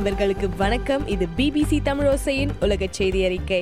நண்பர்களுக்கு வணக்கம் இது பிபிசி தமிழோசையின் உலக செய்தி அறிக்கை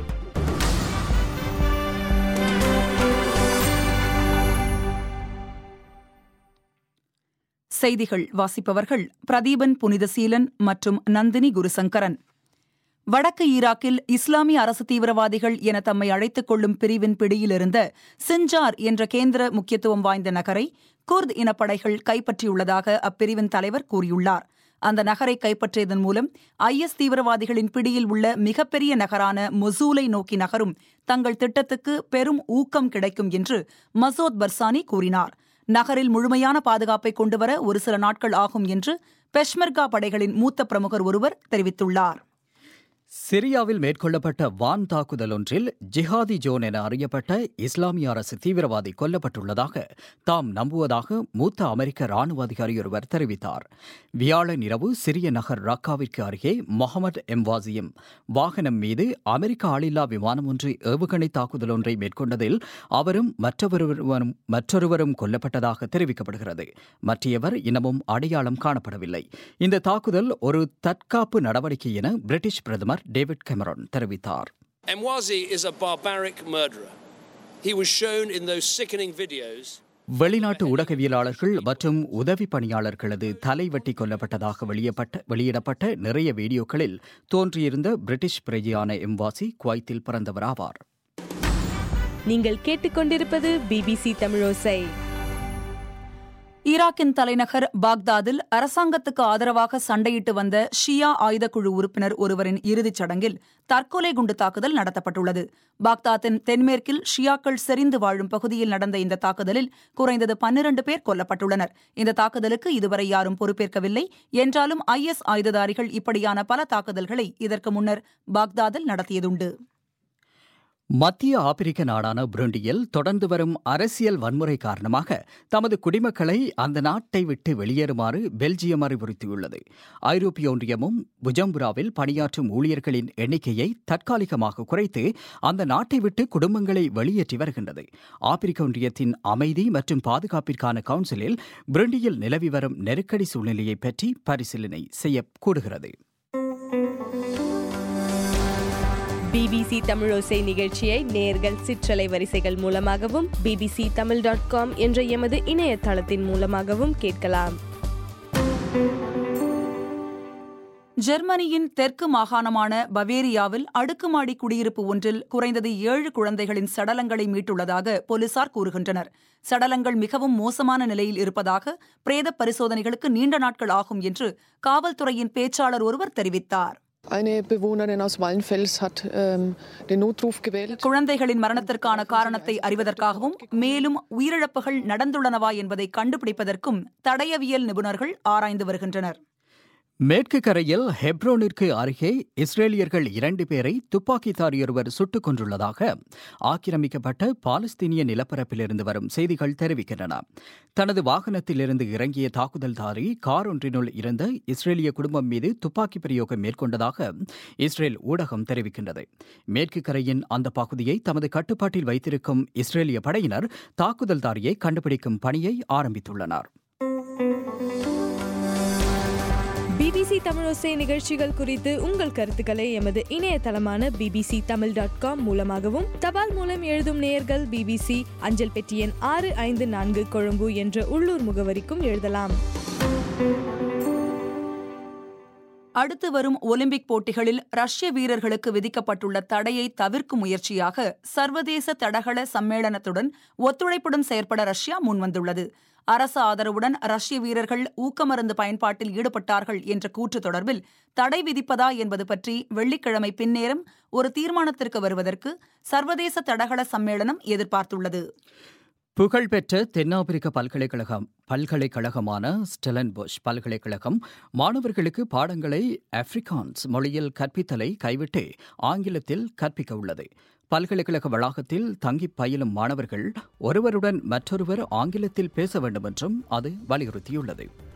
செய்திகள் வாசிப்பவர்கள் பிரதீபன் புனிதசீலன் மற்றும் நந்தினி குருசங்கரன் வடக்கு ஈராக்கில் இஸ்லாமிய அரசு தீவிரவாதிகள் என தம்மை அழைத்துக் கொள்ளும் பிரிவின் பிடியிலிருந்த சின்ஜார் என்ற கேந்திர முக்கியத்துவம் வாய்ந்த நகரை குர்த் இனப்படைகள் கைப்பற்றியுள்ளதாக அப்பிரிவின் தலைவர் கூறியுள்ளார் அந்த நகரை கைப்பற்றியதன் மூலம் ஐஎஸ் தீவிரவாதிகளின் பிடியில் உள்ள மிகப்பெரிய நகரான மொசூலை நோக்கி நகரும் தங்கள் திட்டத்துக்கு பெரும் ஊக்கம் கிடைக்கும் என்று மசோத் பர்சானி கூறினார் நகரில் முழுமையான பாதுகாப்பை கொண்டுவர ஒரு சில நாட்கள் ஆகும் என்று பெஷ்மெர்கா படைகளின் மூத்த பிரமுகர் ஒருவர் தெரிவித்துள்ளார் சிரியாவில் மேற்கொள்ளப்பட்ட வான் தாக்குதல் ஒன்றில் ஜிஹாதி ஜோன் என அறியப்பட்ட இஸ்லாமிய அரசு தீவிரவாதி கொல்லப்பட்டுள்ளதாக தாம் நம்புவதாக மூத்த அமெரிக்க ராணுவ அதிகாரி ஒருவர் தெரிவித்தார் வியாழன் இரவு சிரிய நகர் ரக்காவிற்கு அருகே முகமது எம்வாசியம் வாகனம் மீது அமெரிக்க ஆளில்லா விமானம் ஒன்று ஏவுகணை தாக்குதல் ஒன்றை மேற்கொண்டதில் அவரும் மற்றொருவரும் மற்றொருவரும் கொல்லப்பட்டதாக தெரிவிக்கப்படுகிறது மற்றையவர் இன்னமும் அடையாளம் காணப்படவில்லை இந்த தாக்குதல் ஒரு தற்காப்பு நடவடிக்கை என பிரிட்டிஷ் பிரதமர் டேவிட் கெமரான் தெரிவித்தார் Emwazi is a barbaric murderer. He was shown in those sickening videos. வெளிநாட்டு ஊடகவியலாளர்கள் மற்றும் உதவி பணியாளர்களது தலை வெட்டி கொல்லப்பட்டதாக வெளியிடப்பட்ட வெளியிடப்பட்ட நிறைய வீடியோக்களில் தோன்றியிருந்த பிரிட்டிஷ் பிரஜையான எம்வாசி குவைத்தில் பிறந்தவர் ஆவார் நீங்கள் கேட்டுக்கொண்டிருப்பது பிபிசி தமிழோசை ஈராக்கின் தலைநகர் பாக்தாதில் அரசாங்கத்துக்கு ஆதரவாக சண்டையிட்டு வந்த ஷியா ஆயுதக்குழு உறுப்பினர் ஒருவரின் இறுதிச் சடங்கில் தற்கொலை குண்டு தாக்குதல் நடத்தப்பட்டுள்ளது பாக்தாத்தின் தென்மேற்கில் ஷியாக்கள் செறிந்து வாழும் பகுதியில் நடந்த இந்த தாக்குதலில் குறைந்தது பன்னிரண்டு பேர் கொல்லப்பட்டுள்ளனர் இந்த தாக்குதலுக்கு இதுவரை யாரும் பொறுப்பேற்கவில்லை என்றாலும் ஐஎஸ் ஆயுததாரிகள் இப்படியான பல தாக்குதல்களை இதற்கு முன்னர் பாக்தாதில் நடத்தியதுண்டு மத்திய ஆப்பிரிக்க நாடான புருண்டியில் தொடர்ந்து வரும் அரசியல் வன்முறை காரணமாக தமது குடிமக்களை அந்த நாட்டை விட்டு வெளியேறுமாறு பெல்ஜியம் அறிவுறுத்தியுள்ளது ஐரோப்பிய ஒன்றியமும் புஜம்புராவில் பணியாற்றும் ஊழியர்களின் எண்ணிக்கையை தற்காலிகமாக குறைத்து அந்த நாட்டை விட்டு குடும்பங்களை வெளியேற்றி வருகின்றது ஆப்பிரிக்க ஒன்றியத்தின் அமைதி மற்றும் பாதுகாப்பிற்கான கவுன்சிலில் புருண்டியில் நிலவி வரும் நெருக்கடி சூழ்நிலையை பற்றி பரிசீலனை செய்யக்கூடுகிறது பிபிசி தமிழோசை நிகழ்ச்சியை நேர்கள் சிற்றலை வரிசைகள் மூலமாகவும் பிபிசி தமிழ் டாட் காம் என்ற எமது இணையதளத்தின் மூலமாகவும் கேட்கலாம் ஜெர்மனியின் தெற்கு மாகாணமான பவேரியாவில் அடுக்குமாடி குடியிருப்பு ஒன்றில் குறைந்தது ஏழு குழந்தைகளின் சடலங்களை மீட்டுள்ளதாக போலீசார் கூறுகின்றனர் சடலங்கள் மிகவும் மோசமான நிலையில் இருப்பதாக பிரேத பரிசோதனைகளுக்கு நீண்ட நாட்கள் ஆகும் என்று காவல்துறையின் பேச்சாளர் ஒருவர் தெரிவித்தார் Eine Bewohnerin aus Wallenfels hat ähm, den Notruf gewählt. குழந்தைகளின் மரணத்திற்கான காரணத்தை அறிவதற்காகவும் மேலும் உயிரிழப்புகள் நடந்துள்ளனவா என்பதை கண்டுபிடிப்பதற்கும் தடயவியல் நிபுணர்கள் ஆராய்ந்து வருகின்றனர் மேற்கு கரையில் ஹெப்ரோனிற்கு அருகே இஸ்ரேலியர்கள் இரண்டு பேரை துப்பாக்கிதாரியொருவர் சுட்டுக் கொன்றுள்ளதாக ஆக்கிரமிக்கப்பட்ட பாலஸ்தீனிய நிலப்பரப்பிலிருந்து வரும் செய்திகள் தெரிவிக்கின்றன தனது வாகனத்திலிருந்து இறங்கிய தாக்குதல்தாரி கார் ஒன்றினுள் இருந்த இஸ்ரேலிய குடும்பம் மீது துப்பாக்கி பிரயோகம் மேற்கொண்டதாக இஸ்ரேல் ஊடகம் தெரிவிக்கின்றது மேற்கு கரையின் அந்த பகுதியை தமது கட்டுப்பாட்டில் வைத்திருக்கும் இஸ்ரேலிய படையினர் தாக்குதல்தாரியை கண்டுபிடிக்கும் பணியை ஆரம்பித்துள்ளனர் பிபிசி தமிழோசை நிகழ்ச்சிகள் குறித்து உங்கள் கருத்துக்களை எமது இணையதளமான பிபிசி தமிழ் டாட் காம் மூலமாகவும் தபால் மூலம் எழுதும் நேயர்கள் பிபிசி அஞ்சல் பெட்டி எண் ஆறு ஐந்து நான்கு கொழும்பு என்ற உள்ளூர் முகவரிக்கும் எழுதலாம் அடுத்து வரும் ஒலிம்பிக் போட்டிகளில் ரஷ்ய வீரர்களுக்கு விதிக்கப்பட்டுள்ள தடையை தவிர்க்கும் முயற்சியாக சர்வதேச தடகள சம்மேளனத்துடன் ஒத்துழைப்புடன் செயற்பட ரஷ்யா முன்வந்துள்ளது அரசு ஆதரவுடன் ரஷ்ய வீரர்கள் ஊக்கமருந்து பயன்பாட்டில் ஈடுபட்டார்கள் என்ற கூற்று தொடர்பில் தடை விதிப்பதா என்பது பற்றி வெள்ளிக்கிழமை பின்னேரம் ஒரு தீர்மானத்திற்கு வருவதற்கு சர்வதேச தடகள சம்மேளனம் எதிர்பார்த்துள்ளது புகழ்பெற்ற தென்னாப்பிரிக்க பல்கலைக்கழகம் பல்கலைக்கழகமான ஸ்டெலன்போஷ் பல்கலைக்கழகம் மாணவர்களுக்கு பாடங்களை ஆப்பிரிக்கான்ஸ் மொழியில் கற்பித்தலை கைவிட்டு ஆங்கிலத்தில் கற்பிக்க உள்ளது பல்கலைக்கழக வளாகத்தில் தங்கி பயிலும் மாணவர்கள் ஒருவருடன் மற்றொருவர் ஆங்கிலத்தில் பேச வேண்டும் என்றும் அது வலியுறுத்தியுள்ளது